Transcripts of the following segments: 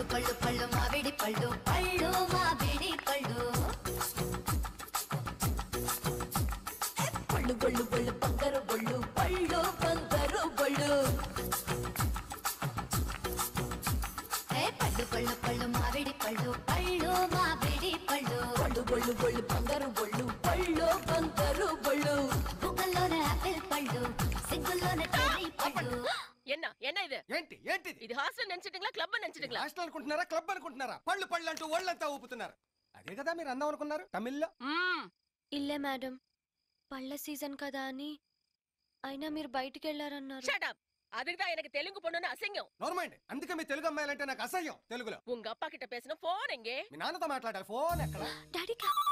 పళ్ళు పళ్ళు మామిడి పళ్ళు పళ్ళు మామిడి పళ్ళు ఏ పళ్ళు పళ్ళు పళ్ళు బంగారు బొళ్ళు పళ్ళు బంగారు బొళ్ళు ఏ పళ్ళు పళ్ళు పళ్ళు మామిడి పళ్ళు పళ్ళు మామిడి పళ్ళు పళ్ళు బొళ్ళు బొళ్ళు బంగారు బొళ్ళు పళ్ళు బంగారు బొళ్ళు బుగ్గల్లోన ఆపిల్ పళ్ళు సిగ్గుల్లోన చెర్రీ పళ్ళు என்ன என்ன இது ఏంటి ఏంటిది இது ஹாஸ்டல் நினைச்சிட்டீங்களா கிளப் நினைச்சிட்டீங்களா లాస్ట్ అనుకుంటున్నారా క్లబ్ అనుకుంటున్నారా పళ్ళు పళ్ళు అంటూ ఒళ్ళంతా ఊపుతున్నారు అదే కదా మీరు అందం అనుకున్నారు తమిళ్లో మ్మ్. ఇల్లే మేడం పళ్ళ సీజన్ కదా అని అయినా మీరు బయటికి వెళ్ళారన్నారు Shut up. அதுக்கு தான் எனக்கு தெலுங்கு பொண்ணுன்னு அசிங்கம் నోర్మైండ్ అందుకే మీ తెలుగు అమ్మాయిలంటే నాకు అసహ్యం తెలుగులో உங்க அப்பா கிட்ட பேசணும் போன் எங்கே మీ నాన్నతో మాట్లాడాలి ఫోన్ ఎక్కడ డాడీ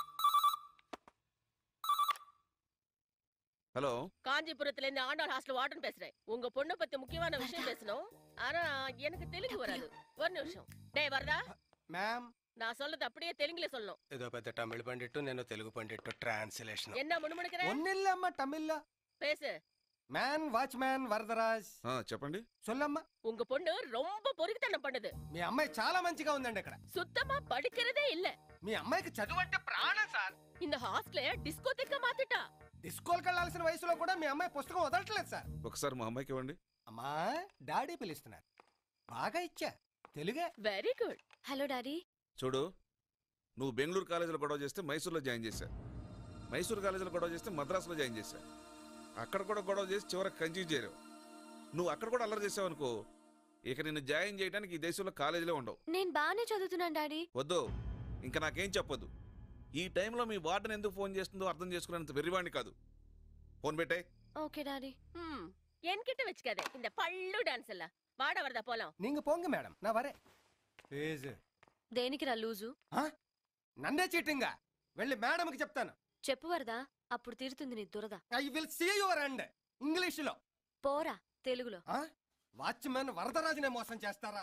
హలో காஞ்சிபுரத்துல இருந்து ஆண்டாள் ஹாஸ்டல் வார்டன் பேசுறேன் உங்க பொண்ணை பத்தி முக்கியமான விஷயம் பேசணும் ஆனா எனக்கு தெலுங்கு வராது ஒரு நிமிஷம் டேய் வரதா మ్యామ్ நான் சொல்றது அப்படியே தெலுங்குல சொல்லணும் ఏదో పెద్ద తమిళ పండిట్టు నేను తెలుగు పండిట్టు ట్రాన్స్లేషన్ என்ன முணுமுணுக்கிற ఒన్నిల్లమ్మ తమిళ్లో பேசு మ్యాన్ వాచ్మ్యాన్ వరదరాజ్ ఆ, చెప్పండి సొల్లమ్మ உங்க பொண்ணு ரொம்ப பொறுக்கித்தனம் பண்ணுது మీ అమ్మాయి చాలా మంచిగా ఉందండి ఇక్కడ சுத்தமா படிக்கிறதே இல்ல మీ అమ్మాయికి చదువు అంటే ప్రాణం సార్ இந்த ஹாஸ்டல டிஸ்கோ தெக்க மாத்திட்டா డిస్కోల్కి వెళ్ళాల్సిన వయసులో కూడా మీ అమ్మాయి పుస్తకం వదలట్లేదు సార్ ఒకసారి మా అమ్మాయికి ఇవ్వండి అమ్మా డాడీ పిలుస్తున్నారు బాగా ఇచ్చా తెలుగే వెరీ గుడ్ హలో డాడీ చూడు నువ్వు బెంగళూరు కాలేజీలో గొడవ చేస్తే మైసూర్లో జాయిన్ చేశా మైసూర్ కాలేజీలో గొడవ చేస్తే మద్రాసులో జాయిన్ చేశా అక్కడ కూడా గొడవ చేసి చివరికి కంచి చేరావు నువ్వు అక్కడ కూడా అల్లరి చేసావు అనుకో ఇక నిన్ను జాయిన్ చేయడానికి ఈ దేశంలో కాలేజీలో ఉండవు నేను బాగానే చదువుతున్నాను డాడీ వద్దు ఇంకా నాకేం చెప్పొద్దు ఈ టైంలో మీ వార్డెన్ ఎందుకు ఫోన్ చేస్తుందో అర్థం చేసుకునేంత వెర్రివాణ్ణి కాదు ఫోన్ పెట్టే ఓకే డాడీ ம் என்கிட்ட வச்சுக்காத இந்த பள்ளு டான்ஸ் எல்லாம் வாட வரதா போலாம் నీంగ పోంగ మేడం నా వరే ప్లీజ్ దేనికి రా లూజు నన్నే చీటింగా వెళ్ళి మేడంకి చెప్తాను చెప్పు వరదా అప్పుడు తీరుతుంది నీ దురద I will see your and English లో పోరా తెలుగులో వాచ్మెన్ వరదరాజునే మోసం చేస్తారా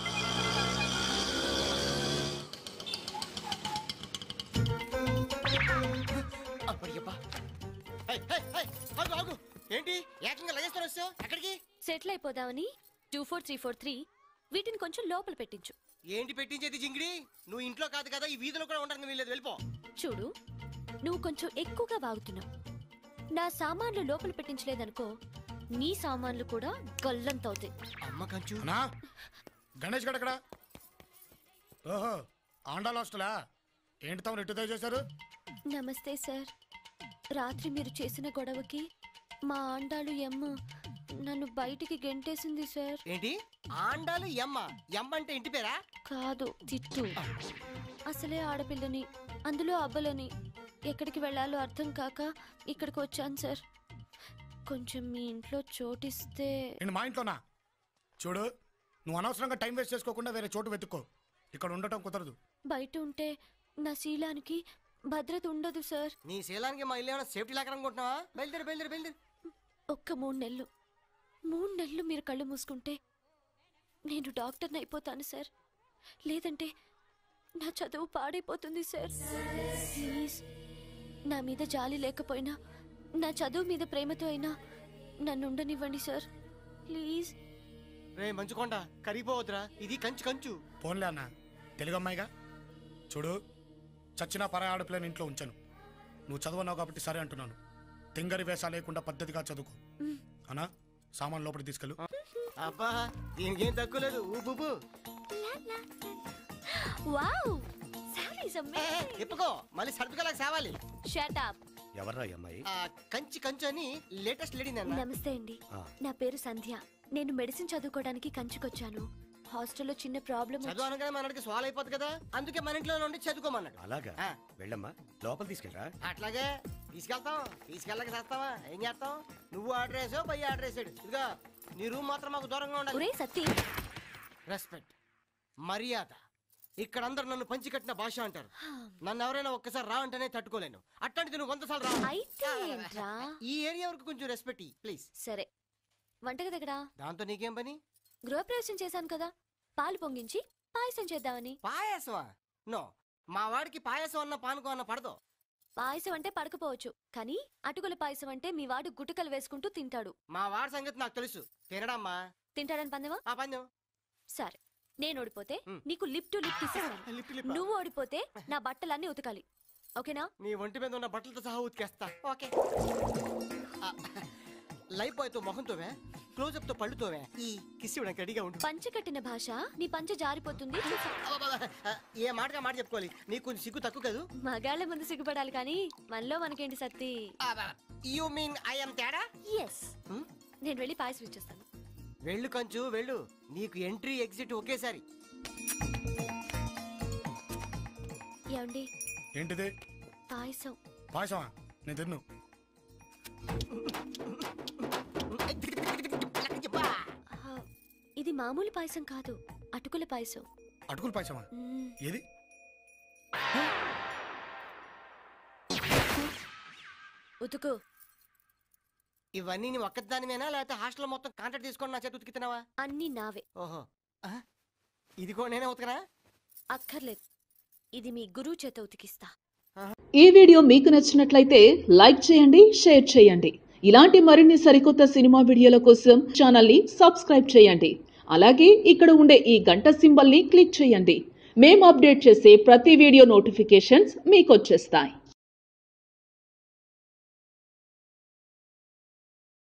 అబ్బయ్యబ్బా. ఏయ్, ఏయ్, ఏయ్, ఆగు, ఆగు. ఏంటి ఏకంగా లగేస్తారు వచ్చావు ఎక్కడికి సెటిల్ అయిపోదామని two four three four three వీటిని కొంచెం లోపల పెట్టించు ఏంటి పెట్టించేది జింగిడి నువ్వు ఇంట్లో కాదు కదా ఈ వీధిలో కూడా ఉండడానికి వీలేదు వెళ్ళిపో చూడు నువ్వు కొంచెం ఎక్కువగా వాగుతున్నావు నా సామాన్లు లోపల పెట్టించలేదనుకో నీ సామాన్లు కూడా గల్లంతవుతాయి అమ్మ కంచు అన్నా గణేష్ గడక్కడ ఓహో ఆండాల్ హాస్టలా ఏంటి తమరు ఎటు చేశారు నమస్తే సార్ రాత్రి మీరు చేసిన గొడవకి మా ఆండాలు ఎమ్మ నన్ను బయటికి గెంటేసింది సార్ ఏంటి ఆండాలు ఎమ్మ ఎమ్మ అంటే ఇంటి పేరా కాదు తిట్టు అసలే ఆడపిల్లని అందులో అబ్బలని ఎక్కడికి వెళ్ళాలో అర్థం కాక ఇక్కడికి వచ్చాను సార్ కొంచెం మీ ఇంట్లో చోటిస్తే నేను మా ఇంట్లోనా చూడు నువ్వు అనవసరంగా టైం వేస్ట్ చేసుకోకుండా వేరే చోటు వెతుక్కో ఇక్కడ ఉండటం కుదరదు బయట ఉంటే నా శీలానికి భద్రత ఉండదు సార్ నీ శీలానికి మా ఇల్లు ఏమైనా సేఫ్టీ లాగా అనుకుంటున్నావా బయలుదేరి బయలుదేరి బయలుదేరి ఒక్క మూడు నెలలు మూడు నెలలు మీరు కళ్ళు మూసుకుంటే నేను డాక్టర్ని అయిపోతాను సార్ లేదంటే నా చదువు పాడైపోతుంది సార్ ప్లీజ్ నా మీద జాలి లేకపోయినా నా చదువు మీద ప్రేమతో అయినా నన్ను ఉండనివ్వండి సార్ ప్లీజ్ రే మంచుకొండ కరిగిపోవద్దురా ఇది కంచు కంచు పోన్లే అన్న తెలుగు అమ్మాయిగా చూడు చచ్చిన పరాయి ఆడపిల్లని ఇంట్లో ఉంచాను నువ్వు చదవన్నావు కాబట్టి సరే అంటున్నాను తింగరి వేషా లేకుండా పద్ధతిగా చదువుకో అనా సామాన్ లోపలికి తీసుకెళ్ళు అబ్బా దీనికి ఏం తక్కువ లేదు ఊపు వావ్ సారీస్ తిప్పుకో మళ్ళీ సర్దుకోలేక సావాలి షట్ అప్ ఎవర్రా ఈ అమ్మాయి ఆ, కంచి కంచు అని లేటెస్ట్ లేడీ అన్న నమస్తే అండి ఆ. నా పేరు సంధ్య నేను మెడిసిన్ చదువుకోవడానికి కంచుకొచ్చాను హాస్టల్లో చిన్న ప్రాబ్లం చదువు అనగానే మనకి సాల్వ్ అయిపోతుంది కదా అందుకే మన ఇంట్లో నుండి చదువుకోమన్నాడు అలాగా ఆ. వెళ్ళమ్మా లోపల తీసుకెళ్ళరా అట్లాగే తీసుకెళ్తాం తీసుకెళ్ళక చేస్తావా ఏం చేస్తాం నువ్వు ఆర్డర్ వేసావు పై ఆర్డర్ వేసాడు ఇదిగా నీ రూమ్ మాత్రం మాకు దూరంగా ఉండాలి ఒరే సత్తి రెస్పెక్ట్ మర్యాద ఇక్కడ అందరు నన్ను పంచి కట్టిన భాష అంటారు నన్ను ఎవరైనా ఒక్కసారి రా అంటేనే తట్టుకోలేను అట్లాంటిది నువ్వు వందసార్లు రా అయితే ఏంట్రా ఈ ఏరియా వరకు కొంచెం రెస్పెక్ట్ ప్లీజ్ సరే వంటగది దగ్గర దాంతో నీకేం పని గృహప్రవేశం చేశాను కదా పాలు పొంగించి పాయసం చేద్దామని పాయసమా నో మా వాడికి పాయసం అన్న పానకం అన్న పడదు పాయసం అంటే పడకపోవచ్చు కానీ అటుకుల పాయసం అంటే మీ వాడు గుటకలు వేసుకుంటూ తింటాడు మా వాడి సంగతి నాకు తెలుసు తినడమ్మా తింటాడని పందెమా ఆ పందెం సరే నేను ఓడిపోతే మ్. నీకు లిప్ టు లిప్ ఇస్తాను లిప్ లిప్ నువ్వు ఓడిపోతే నా బట్టలన్నీ ఉతకాలి ఓకేనా నీ ఒంటి మీద ఉన్న బట్టలతో సహా ఉతికేస్తా ఓకే లైఫ్ బాయ్ తో మొహంతోవే క్లోజప్ తో పళ్ళుతోవే ఈ కిస్ ఇవ్వడానికి రెడీగా ఉండు పంచ కట్టిన భాష నీ పంచ జారిపోతుంది చూసా. అబ్బబ్బబ్బ. ఆ, ఏ మాటగా మాట చెప్పుకోవాలి నీకు కొంచెం సిగ్గు తక్కువ కదూ మగాళ్ళ ముందు సిగ్గుపడాలి కానీ మనలో మనకేంటి సత్తి యూ మీన్ ఐఎమ్ తేడా ఎస్ హ్మ్? నేను వెళ్ళి పాయసం ఇచ్చేస్తాను వెళ్ళు కంచు వెళ్ళు నీకు ఎంట్రీ ఎగ్జిట్ ఒకేసారి ఏమండి ఏంటిది పాయసం పాయసమా నేను తిన్ను ఆ, ఇది మామూలు పాయసం కాదు అటుకుల పాయసం అటుకులు పాయసమా మ్మ్. ఏది ఉతుకు ఇవన్నీ నీ ఒక్కదానివేనా లేకపోతే హాస్టల్ మొత్తం కాంటాక్ట్ తీసుకొని నా చేతి ఉతికితున్నావా అన్నీ నావే ఓహో ఆ? ఇది కూడా నేనే ఉతకనా అక్కర్లేదు ఇది మీ గురువు చేత ఉతికిస్తా ఈ వీడియో మీకు నచ్చినట్లయితే లైక్ చేయండి షేర్ చేయండి ఇలాంటి మరిన్ని సరికొత్త సినిమా వీడియోల కోసం ఛానల్ని సబ్స్క్రైబ్ చేయండి అలాగే ఇక్కడ ఉండే ఈ గంట సింబల్ని క్లిక్ చేయండి మేము అప్డేట్ చేసే ప్రతి వీడియో నోటిఫికేషన్స్ మీకు వచ్చేస్తాయి